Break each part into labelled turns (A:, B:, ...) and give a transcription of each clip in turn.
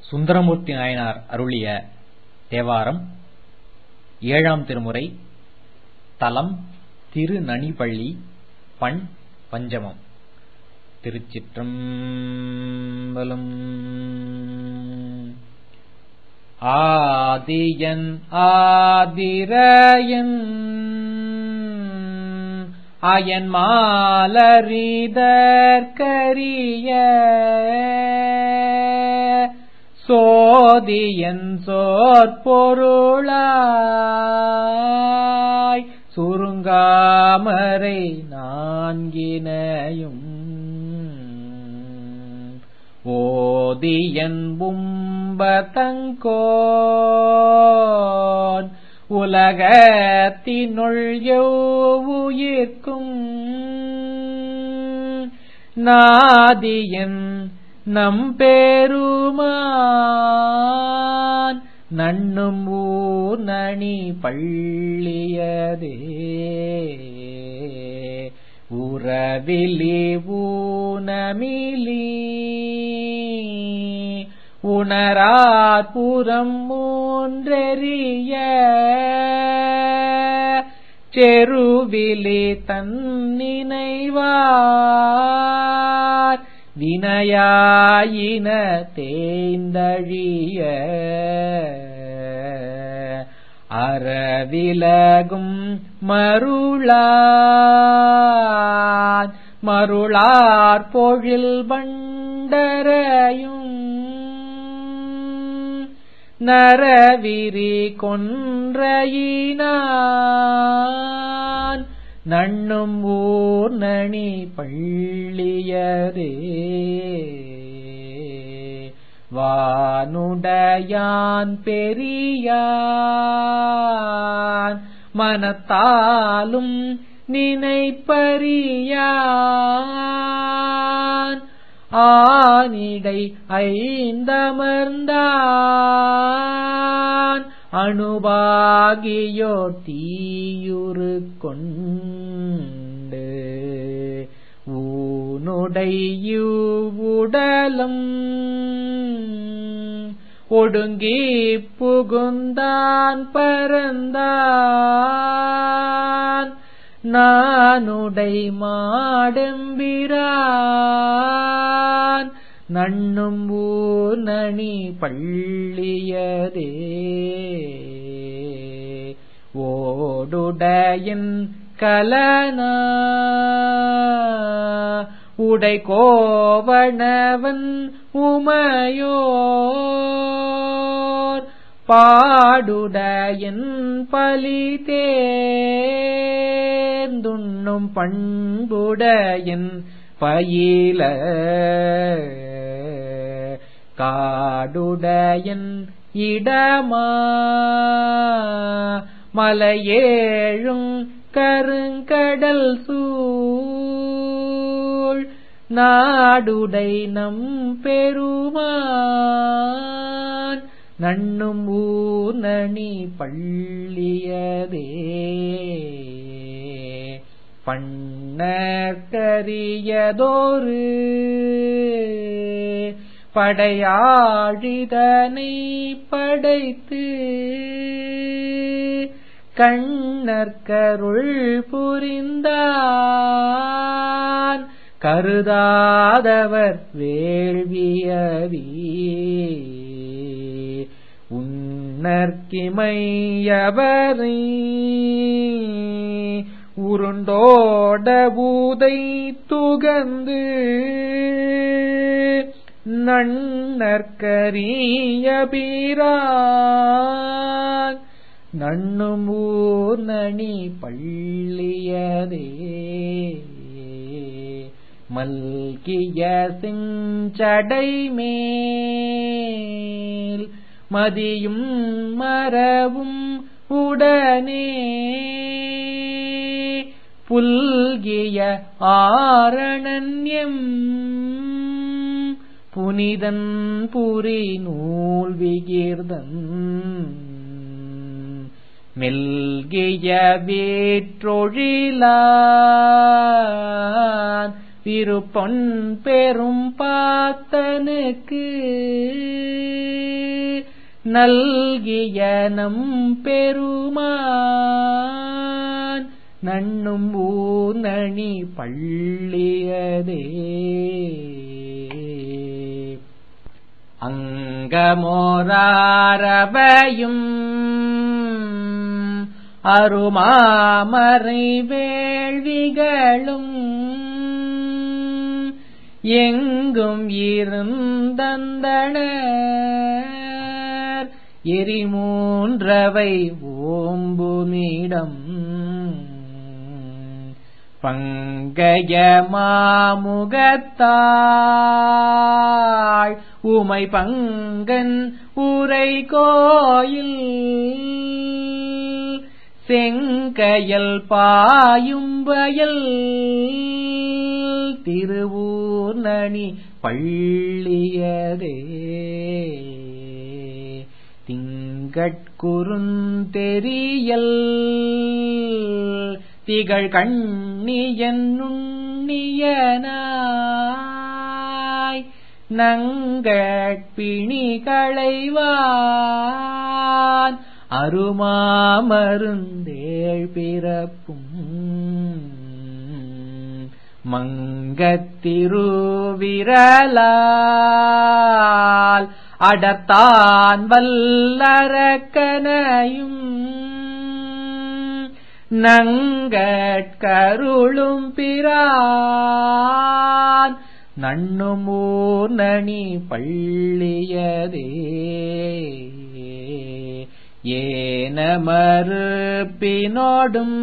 A: சுந்தரமூர்த்தி நாயனார் அருளிய தேவாரம் ஏழாம் திருமுறை தலம் திருநனிபள்ளி பண் பஞ்சமம் திருச்சிற்றம்பலம் ஆதியன் ஆதிரயன் அயன் மாலரிதற்கரிய சோதியன் சோற்பொருளாய் சுருங்காமரை நான்கினையும் ஓதியன் பும்பதங்கோன் உலகத்தினுள் உயிர்க்கும் நாதியன் நம்பெருமான் நண்ணும் ஊர் நனி பள்ளியதே உறவிலி ஊனமிலி உணராற்புறம் மூன்றெறிய செருவிலி தன்னினைவார் வினையாயின தேய்ந்தழிய அறவிலகும் மருளான் மருளார் பொழில் பண்டரையும் நரவிரி கொன்றையினான் நண்ணும் ஊர் நனி பள்ளியதே வானுடையான் பெரியான் மனத்தாலும் நினைப்பறியான் ஆனிடை ஐந்தமர்ந்தான் அணுபாகியோ தீயுரு கொண்டு ஊனுடையுடலம் ஒடுங்கி புகுந்தான் பரந்தான் நானுடை மாடம்பிரான் நண்ணும் ஊர் நனி பள்ளியதே ஓடுடையன் கலனா உடை கோவணவன் உமையோர் பாடுடையன் பலி தேர்ந்துண்ணும் பண்புடையன் பயில காடுடையன் இடமா மலையேழும் கருங்கடல் சூழ் நாடுடை நம் பெருமான் நண்ணும் ஊர் நனி பள்ளியதே பண்ணற்கரியதோரு படையாழிதனை படைத்து கண்ணற்கருள் புரிந்தான் கருதாதவர் வேள்வியவி உன்னற்கிமையவரை உருண்டோட பூதை துகந்து நன்னற்கரியபிரான் நண்ணும் ஊர் நனி பள்ளியதே மல்கிய செஞ்சடை மேல் மதியும் மரவும் உடனே புல்கிய ஆரணன்யம் புனிதன் புரி நூல் விகிர்தன் மெல்கிய வேற்றொழிலான் திருப்பொன் பெரும் பாத்தனுக்கு நல்கிய நம் பெருமான் நண்ணும் ஊர்ணி பள்ளியதே அங்கமோராரபையும் அருமாமறை வேள்விகளும் எங்கும் இருந்தந்தனர் எரிமூன்றவை ஓம்புமிடம் பங்கய மாமுகத்தாள் உமை பங்கன் உரை கோயில் செங்கயல் பாயும் வயல் திருவூர்ணனி பள்ளியதே திங்கட்குறுந்தெரியல் திகழ் கண்ணியன் நுண்ணியனாய் நங்கட்பிணி களைவான் அருமாமருந்தேழ் பிறப்பும் மங்கத்திருவிரலால் அடத்தான் வல்லரக்கனையும் நங்கட்கருளும் பிரான் நண்ணுமூர் நணி பள்ளியதே ஏன மறுப்பினோடும்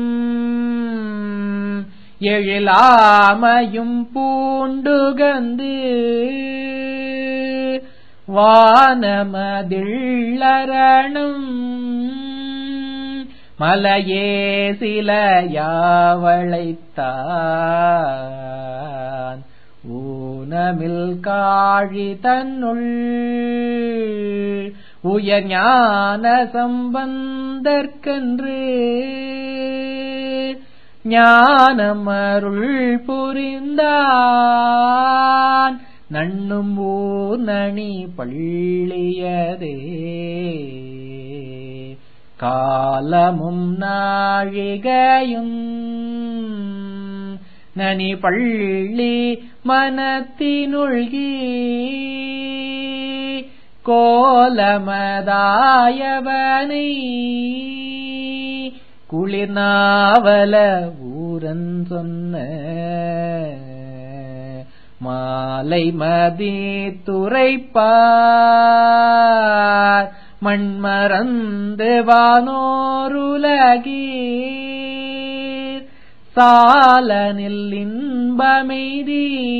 A: எழிலாமையும் பூண்டுகந்து வானமதிள்ளரணம் மலையே சில யாவளைத்தான் ஊனமில் காழி தன்னுள் உயர் ஞான சம்பந்தற்கன்று ஞானமருள் புரிந்தான் நண்ணும் ஊர் நணி பள்ளியதே காலமும் நாழிகையும் நனி பள்ளி மனத்தினுள்கி கோலமதாயவனை குளிர்நாவல ஊரன் சொன்ன மாலை மதி துரைப்பார் மண்மறந்து வானோருலகீர் சாலனில் இன்பமெய்தி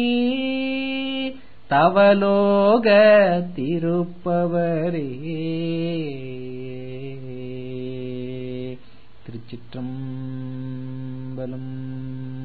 A: தவலோக திருப்பவரே திருச்சிற்றம்பலம்